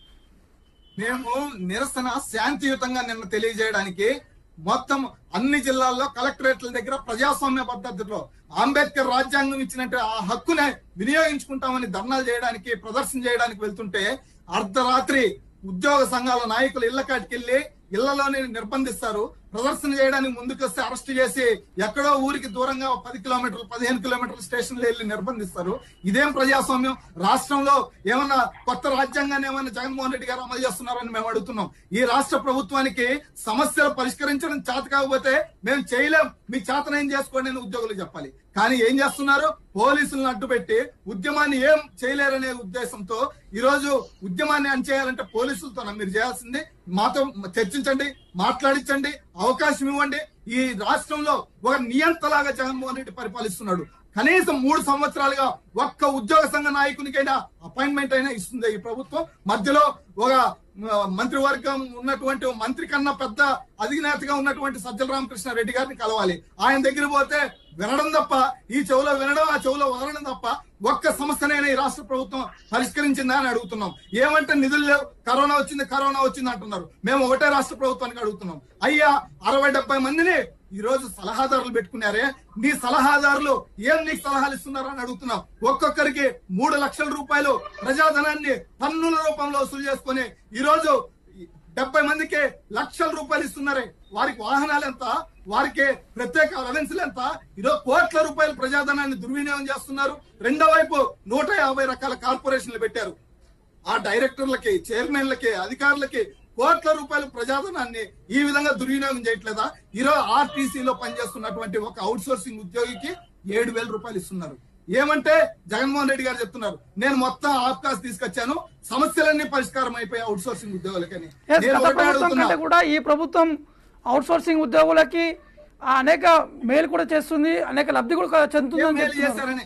మేము నిరసన శాంతియుతంగా నిన్న తెలియజేయడానికి మొత్తం అన్ని జిల్లాల్లో కలెక్టరేట్ల దగ్గర ప్రజాస్వామ్య పద్ధతిలో అంబేద్కర్ రాజ్యాంగం ఇచ్చినట్టు ఆ హక్కునే వినియోగించుకుంటామని ధర్నాలు చేయడానికి ప్రదర్శన చేయడానికి వెళ్తుంటే అర్ధరాత్రి ఉద్యోగ సంఘాల నాయకులు ఇళ్ల కాటికెళ్లి ఇళ్లలోనే నిర్బంధిస్తారు ప్రదర్శన చేయడానికి ముందుకు వస్తే అరెస్ట్ చేసి ఎక్కడో ఊరికి దూరంగా పది కిలోమీటర్లు పదిహేను కిలోమీటర్ల స్టేషన్లో వెళ్ళి నిర్బంధిస్తారు ఇదేం ప్రజాస్వామ్యం రాష్ట్రంలో ఏమన్నా కొత్త రాజ్యాంగాన్ని ఏమన్నా జగన్మోహన్ రెడ్డి గారు అమలు చేస్తున్నారని మేము అడుగుతున్నాం ఈ రాష్ట్ర ప్రభుత్వానికి సమస్యలు పరిష్కరించడం చేత కాకపోతే మేము చేయలేం మీ చేతన ఏం చేసుకోండి అని ఉద్యోగులు చెప్పాలి కానీ ఏం చేస్తున్నారు పోలీసులను అడ్డుపెట్టి ఉద్యమాన్ని ఏం చేయలేరనే ఉద్దేశంతో ఈ రోజు ఉద్యమాన్ని అణచేయాలంటే పోలీసులతో మీరు చేయాల్సింది మాతో చర్చించండి మాట్లాడించండి అవకాశం ఇవ్వండి ఈ రాష్ట్రంలో ఒక నియంతలాగా జగన్మోహన్ రెడ్డి పరిపాలిస్తున్నాడు కనీసం మూడు సంవత్సరాలుగా ఒక్క ఉద్యోగ సంఘ నాయకునికైనా అపాయింట్మెంట్ అయినా ఇస్తుంది ఈ ప్రభుత్వం మధ్యలో ఒక ఆ, మంత్రివర్గం ఉన్నటువంటి ఓ మంత్రి కన్నా పెద్ద అధినేతగా ఉన్నటువంటి సజ్జల రామకృష్ణ రెడ్డి గారిని కలవాలి ఆయన దగ్గర పోతే వినడం తప్ప ఈ చెవులో వినడం ఆ చెవులో వదలడం తప్ప ఒక్క సమస్యనైనా ఈ రాష్ట్ర ప్రభుత్వం పరిష్కరించిందా అని అడుగుతున్నాం ఏమంటే నిధులు లేవు కరోనా వచ్చింది కరోనా వచ్చింది అంటున్నారు మేము ఒకటే రాష్ట్ర ప్రభుత్వానికి అడుగుతున్నాం అయ్యా అరవై డెబ్బై మందిని ఈ రోజు సలహాదారులు పెట్టుకున్నారే నీ సలహాదారులు ఏం నీకు సలహాలు ఇస్తున్నారు అని అడుగుతున్నాం ఒక్కొక్కరికి మూడు లక్షల రూపాయలు ప్రజాధనాన్ని పన్నుల రూపంలో వసూలు చేసుకొని ఈ రోజు డెబ్బై మందికి లక్షల రూపాయలు ఇస్తున్నారే వారికి వాహనాలు ఎంత వారికి ప్రత్యేక అలవెన్సులు ఎంత ఈరోజు కోట్ల రూపాయల ప్రజాధనాన్ని దుర్వినియోగం చేస్తున్నారు రెండో వైపు నూట యాభై రకాల కార్పొరేషన్లు పెట్టారు ఆ డైరెక్టర్లకి చైర్మన్లకి అధికారులకి కోట్ల రూపాయల ప్రజాధనాన్ని ఈ విధంగా దుర్వినియోగం చేయట్లేదా ఈరోజు ఆర్టీసీలో పనిచేస్తున్నటువంటి ఒక అవుట్ సోర్సింగ్ ఉద్యోగికి ఏడు వేల రూపాయలు ఇస్తున్నారు ఏమంటే జగన్మోహన్ రెడ్డి గారు చెప్తున్నారు నేను మొత్తం ఆప్కాస్ తీసుకొచ్చాను సమస్యలన్నీ పరిష్కారం అయిపోయి అవుట్ సోర్సింగ్ ఉద్యోగులకని Yes, నేను గత ఒకటే ప్రభుత్వం అడుగుతున్నా కంటే కూడా ఈ ప్రభుత్వం అవుట్ సోర్సింగ్ ఉద్యోగులకి ఆ అనేక మేలు కూడా చేస్తుంది అనేక లబ్ధి కూడా చెందుతుంది ఏం అని మేలు చెప్తున్నారు. చేశారని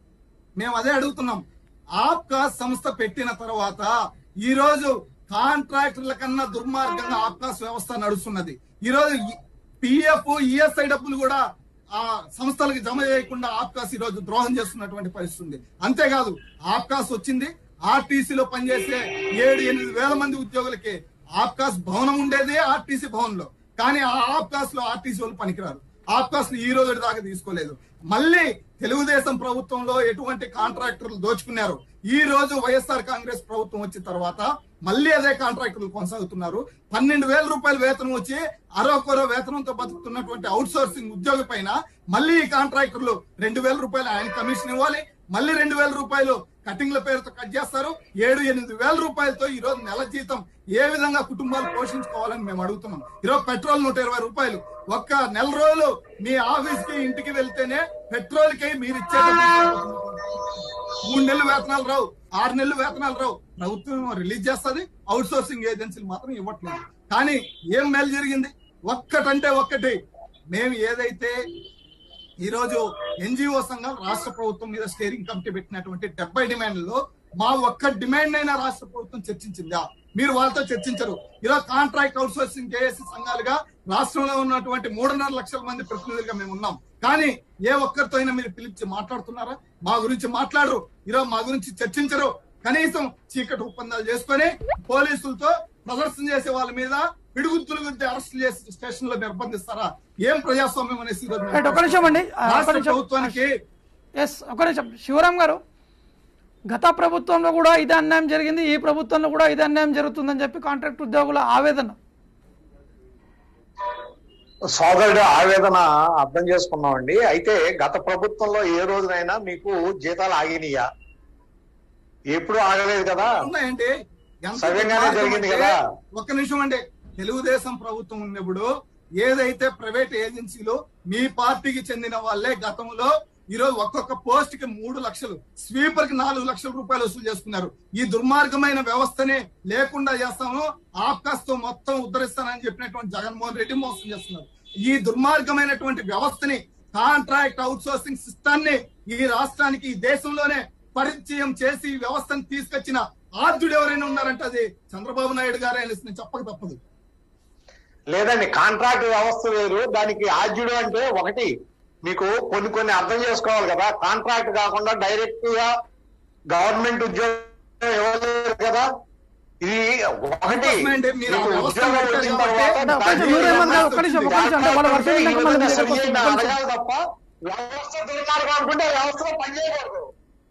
మేము అదే అడుగుతున్నాం ఆప్కాస్ సంస్థ పెట్టిన తర్వాత ఈ రోజు కాంట్రాక్టర్ల కన్నా దుర్మార్గంగా ఆప్కాస్ వ్యవస్థ నడుస్తున్నది ఈ రోజు పిఎఫ్ ఈఎస్ఐ డబ్బులు కూడా ఆ సంస్థలకు జమ చేయకుండా ఆప్కాస్ ఈ రోజు ద్రోహం చేస్తున్నటువంటి పరిస్థితి ఉంది అంతేకాదు ఆప్కాస్ వచ్చింది ఆర్టీసీలో పనిచేసే ఏడు ఎనిమిది వేల మంది ఉద్యోగులకి ఆప్కాస్ భవనం ఉండేదే ఆర్టీసీ భవన్ లో కానీ ఆ ఆప్కాస్ లో ఆర్టీసీ వాళ్ళు పనికిరారు ఆప్కాస్ ఈ రోజు దాకా తీసుకోలేదు మళ్ళీ తెలుగుదేశం ప్రభుత్వంలో ఎటువంటి కాంట్రాక్టర్లు దోచుకున్నారు ఈ రోజు వైఎస్ఆర్ కాంగ్రెస్ ప్రభుత్వం వచ్చిన తర్వాత మళ్ళీ అదే కాంట్రాక్టర్లు కొనసాగుతున్నారు పన్నెండు వేల రూపాయల వేతనం వచ్చి అరవకొరో వేతనంతో బతుకుతున్నటువంటి అవుట్ సోర్సింగ్ ఉద్యోగి పైన మళ్ళీ ఈ కాంట్రాక్టర్లు రెండు వేల రూపాయలు ఆయన కమిషన్ ఇవ్వాలి మళ్ళీ రెండు వేల రూపాయలు కటింగ్ల పేరుతో కట్ చేస్తారు ఏడు ఎనిమిది వేల రూపాయలతో ఈ రోజు నెల జీతం ఏ విధంగా కుటుంబాలు పోషించుకోవాలని మేము అడుగుతున్నాం ఈరోజు పెట్రోల్ నూట ఇరవై రూపాయలు ఒక్క నెల రోజులు మీ ఆఫీస్ కి ఇంటికి వెళ్తేనే పెట్రోల్ కి మీరు ఇచ్చే డబ్బులు మూడు నెలలు వేతనాలు రావు ఆరు నెలలు వేతనాలు రావు ప్రభుత్వం రిలీజ్ చేస్తుంది అవుట్ సోర్సింగ్ ఏజెన్సీలు మాత్రం ఇవ్వట్లేదు కానీ ఏం మేలు జరిగింది ఒక్కటంటే ఒక్కటి మేము ఏదైతే ఈ రోజు ఎన్జిఓ సంఘం రాష్ట్ర ప్రభుత్వం మీద స్టీరింగ్ కమిటీ పెట్టినటువంటి డెబ్బై డిమాండ్లలో మా ఒక్క డిమాండ్ అయినా రాష్ట్ర ప్రభుత్వం చర్చించిందా మీరు వాళ్ళతో చర్చించరు ఈరోజు కాంట్రాక్ట్ అవుట్ సోర్సింగ్ జేఏసీ సంఘాలుగా రాష్ట్రంలో ఉన్నటువంటి మూడున్నర లక్షల మంది ప్రతినిధులుగా మేము ఉన్నాం కానీ ఏ ఒక్కరితో అయినా మీరు పిలిచి మాట్లాడుతున్నారా మా గురించి మాట్లాడరు ఈరోజు మా గురించి చర్చించరు కనీసం చీకటి ఒప్పందాలు చేసుకొని పోలీసులతో ప్రదర్శన చేసే వాళ్ళ మీద పిడుగుద్దుల గురించి అరెస్ట్ చేసి స్టేషన్ లో నిర్బంధిస్తారా ఏం ప్రజాస్వామ్యం అనేసి ఈరోజు మేము రైట్, ఒక నిమిషం అండి. ఆ, ఒక రాష్ట్ర నిమిషం. ప్రభుత్వానికి ఎస్ ఒక నిమిషం శివరాం గారు గత ప్రభుత్వంలో కూడా ఇదే అన్యాయం జరిగింది ఈ ప్రభుత్వంలో కూడా ఇదే అన్యాయం జరుగుతుందని చెప్పి కాంట్రాక్ట్ ఉద్యోగుల ఆవేదన సోదరుడు ఆవేదన అర్థం చేసుకున్నామండి అయితే గత ప్రభుత్వంలో ఏ రోజునైనా మీకు జీతాలు ఆగినాయా ఎప్పుడు ఆగలేదు కదా ఉన్నాయండి ఎంత సవ్యంగానే దుర్మార్గం జరిగింది అంటే, కదా. ఒక్క నిమిషం అండి తెలుగుదేశం ప్రభుత్వం ఉన్నప్పుడు ఏదైతే ప్రైవేట్ ఏజెన్సీలు మీ పార్టీకి చెందిన వాళ్ళే గతంలో ఈ రోజు ఒక్కొక్క పోస్ట్ కి మూడు లక్షలు స్వీపర్ కి నాలుగు లక్షల రూపాయలు వసూలు చేసుకున్నారు ఈ దుర్మార్గమైన వ్యవస్థని లేకుండా చేస్తాము ఆప్కాస్ తో మొత్తం ఉద్ధరిస్తానని చెప్పినటువంటి జగన్మోహన్ రెడ్డి మోసం చేస్తున్నారు ఈ దుర్మార్గమైనటువంటి వ్యవస్థని కాంట్రాక్ట్ అవుట్ సోర్సింగ్ సిస్టాన్ని ఈ రాష్ట్రానికి ఈ దేశంలోనే పరిచయం చేసి ఈ వ్యవస్థను తీసుకొచ్చిన ఆద్యుడు ఎవరైనా ఉన్నారంటే అది చంద్రబాబు నాయుడు గారే అనేసి నేను చెప్పక తప్పదు లేదండి కాంట్రాక్ట్ వ్యవస్థ వేరు దానికి ఆద్యుడు అంటే ఒకటి మీకు కొన్ని కొన్ని అర్థం చేసుకోవాలి కదా కాంట్రాక్ట్ కాకుండా డైరెక్ట్ గా గవర్నమెంట్ ఉద్యోగం ఇవ్వలేదు కదా ఇది ఒకటి అందుకోసమేంటి మీరు ఆ మీకు వ్యవస్థ ఉద్యోగం పెట్టారు వచ్చిన కాబట్టి తర్వాత ఒక్క నిమిషం, మీరు ఏమన్నా- ఒక్క నిమిషం, ఒక్క నిమిషం, అంటే వాళ్ళ వర్షం ఈ విన్నాక మళ్ళీ విధంగా మీ దగ్గరకు సరి అయిన వస్తుంది. అడగాలి తప్ప వ్యవస్థ దుర్మార్గం అనుకుంటే వ్యవస్థలో పనిచేయకూడదు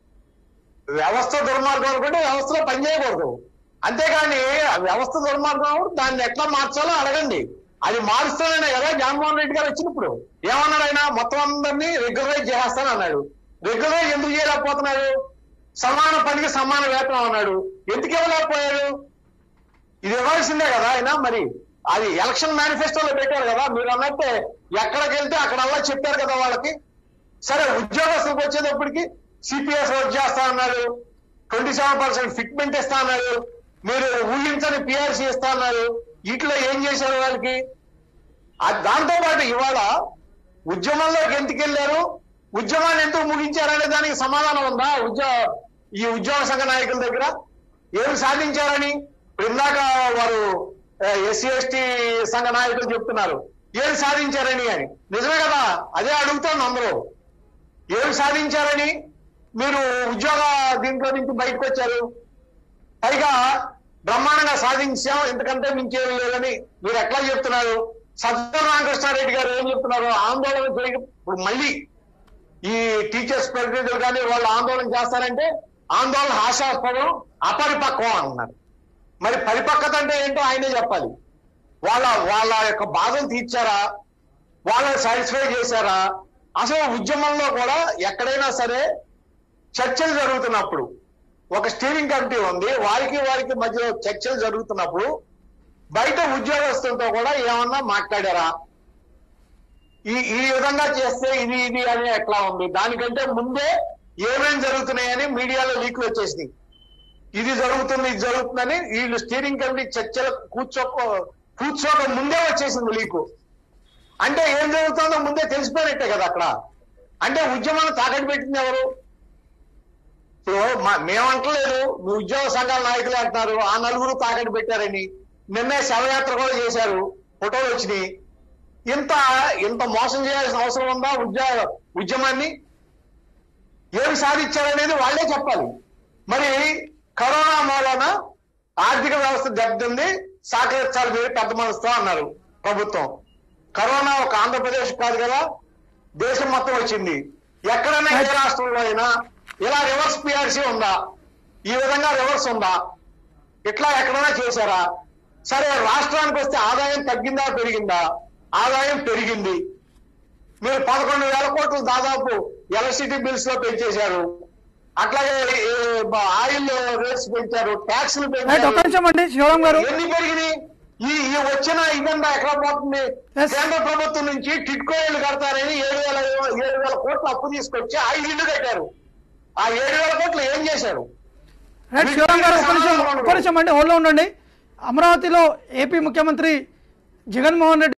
వ్యవస్థ దుర్మార్గం అనుకుంటే వ్యవస్థలో పనిచేయకూడదు అంతేగాని ఆ వ్యవస్థ దుర్మార్గం అప్పుడు దాన్ని ఎట్లా మార్చాలో అడగండి అది మారుస్తాననే కదా జగన్మోహన్ రెడ్డి గారు వచ్చినప్పుడు ఏమన్నాడు ఆయన మొత్తం అందరినీ రెగ్యులరైజ్ చేస్తాను అన్నాడు రెగ్యులరైజ్ ఎందుకు చేయలేకపోతున్నాడు సమాన పనికి సమాన వేతనం అన్నాడు ఎందుకు ఇవ్వలేకపోయాడు ఇది ఇవ్వాల్సిందే కదా ఆయన మరి అది ఎలక్షన్ మేనిఫెస్టోలో పెట్టారు కదా మీరు అన్నట్టే ఎక్కడికి వెళ్తే అక్కడ అలా చెప్పారు కదా వాళ్ళకి సరే ఉద్యోగస్తులకు వచ్చేటప్పటికి సిపిఎస్ వర్క్ చేస్తా అన్నారు ట్వంటీ సెవెన్ పర్సెంట్ ఫిట్మెంట్ ఇస్తా అన్నారు మీరు ఊహించని పిఆర్సీ ఇస్తా అన్నారు వీటిలో ఏం చేశారు వాళ్ళకి ఆ- దాంతో పాటు ఇవాళ ఉద్యమంలోకి ఎందుకు వెళ్ళారు ఉద్యమాన్ని ఎందుకు ముగించారనే దానికి సమాధానం ఉందా ఉద్యోగ ఈ ఉద్యోగ సంఘ నాయకుల దగ్గర ఏమి సాధించారని ఇప్పుడు ఇందాక వారు ఎస్సీ ఎస్టీ సంఘ నాయకులు చెప్తున్నారు ఏమి సాధించారని అని నిజమే కదా అదే అడుగుతాను అందరూ ఏమి సాధించారని మీరు ఉద్యోగ దీంట్లో నుంచి బయటకు వచ్చారు పైగా బ్రహ్మాండంగా సాధించాం ఇంతకంటే మించేది లేదని మీరు ఎట్లా చెప్తున్నారు సత్య రామకృష్ణారెడ్డి గారు ఏం చెప్తున్నారు ఆందోళన జరిగి ఇప్పుడు మళ్ళీ ఈ టీచర్స్ ప్రతినిధులు కానీ వాళ్ళు ఆందోళన చేస్తారంటే ఆందోళన హాస్యాస్పదం అపరిపక్వం అంటున్నారు మరి పరిపక్వత అంటే ఏంటో ఆయనే చెప్పాలి వాళ్ళ వాళ్ళ యొక్క బాధను తీర్చారా వాళ్ళని సాటిస్ఫై చేశారా అసలు ఉద్యమంలో కూడా ఎక్కడైనా సరే చర్చలు జరుగుతున్నప్పుడు ఒక స్టీరింగ్ కమిటీ ఉంది వారికి వారికి మధ్యలో చర్చలు జరుగుతున్నప్పుడు బయట ఉద్యోగస్తులతో కూడా ఏమన్నా మాట్లాడారా ఈ ఈ విధంగా చేస్తే ఇది ఇది అని ఎట్లా ఉంది దానికంటే ముందే ఏమేం జరుగుతున్నాయని మీడియాలో లీక్లు వచ్చేసినాయి ఇది జరుగుతుంది ఇది జరుగుతుందని వీళ్ళు స్టీరింగ్ కమిటీ చర్చలు కూర్చోక కూర్చోక ముందే వచ్చేసింది లీకు అంటే ఏం జరుగుతుందో ముందే తెలిసిపోయినట్టే కదా అక్కడ అంటే ఉద్యమాన్ని తాకట్టు పెట్టింది ఎవరు ఇప్పుడు మా- మేమంటలేదు మీ ఉద్యోగ సంఘాల నాయకులు అంటున్నారు ఆ నలుగురు తాకట్టు పెట్టారని నిన్నే శవయాత్ర కూడా చేశారు ఫోటోలు వచ్చినాయి ఇంత ఇంత మోసం చేయాల్సిన అవసరం ఉందా ఉద్యోగ ఉద్యమాన్ని ఏమి సాధించారనేది వాళ్ళే చెప్పాలి మరి కరోనా మూలన ఆర్థిక వ్యవస్థ దెబ్బతింది సహకరించాలి మీరు పెద్ద మనసుతో అన్నారు ప్రభుత్వం కరోనా ఒక ఆంధ్రప్రదేశ్ కాదు కదా దేశం మొత్తం వచ్చింది ఎక్కడైనా ఏ రాష్ట్రంలో అయినా ఇలా రివర్స్ పిఆర్సీ ఉందా ఈ విధంగా రివర్స్ ఉందా ఇట్లా ఎక్కడైనా చేశారా సరే రాష్ట్రానికి వస్తే ఆదాయం తగ్గిందా పెరిగిందా ఆదాయం పెరిగింది మీరు పదకొండు వేల కోట్లు దాదాపు ఎలక్ట్రిసిటీ బిల్స్ లో పెంచేశారు అట్లాగే ఈ ఆయిల్ రేట్స్ పెంచారు ట్యాక్స్లు రైట్ ఒక్క పెంచారు నిమిషం అండి శివరాం గారు ఎన్ని పెరిగినాయి ఈ ఈ వచ్చిన ఇదంతా ఎక్కడ పోతుంది Yes. కేంద్ర ప్రభుత్వం నుంచి టిట్కో ఇల్లు కడతారని ఏడు వేల ఏడు వేల కోట్లు అప్పు తీసుకొచ్చి ఐదు ఇల్లు కట్టారు ఆ ఏడు వేల కోట్లు ఏం చేశారు రైట్ శివరాం గారు ఒక్క నిమిషం ఒక్క నిమిషం అండి హోల్లో ఉండండి అమరావతిలో ఏపీ ముఖ్యమంత్రి జగన్మోహన్ రెడ్డి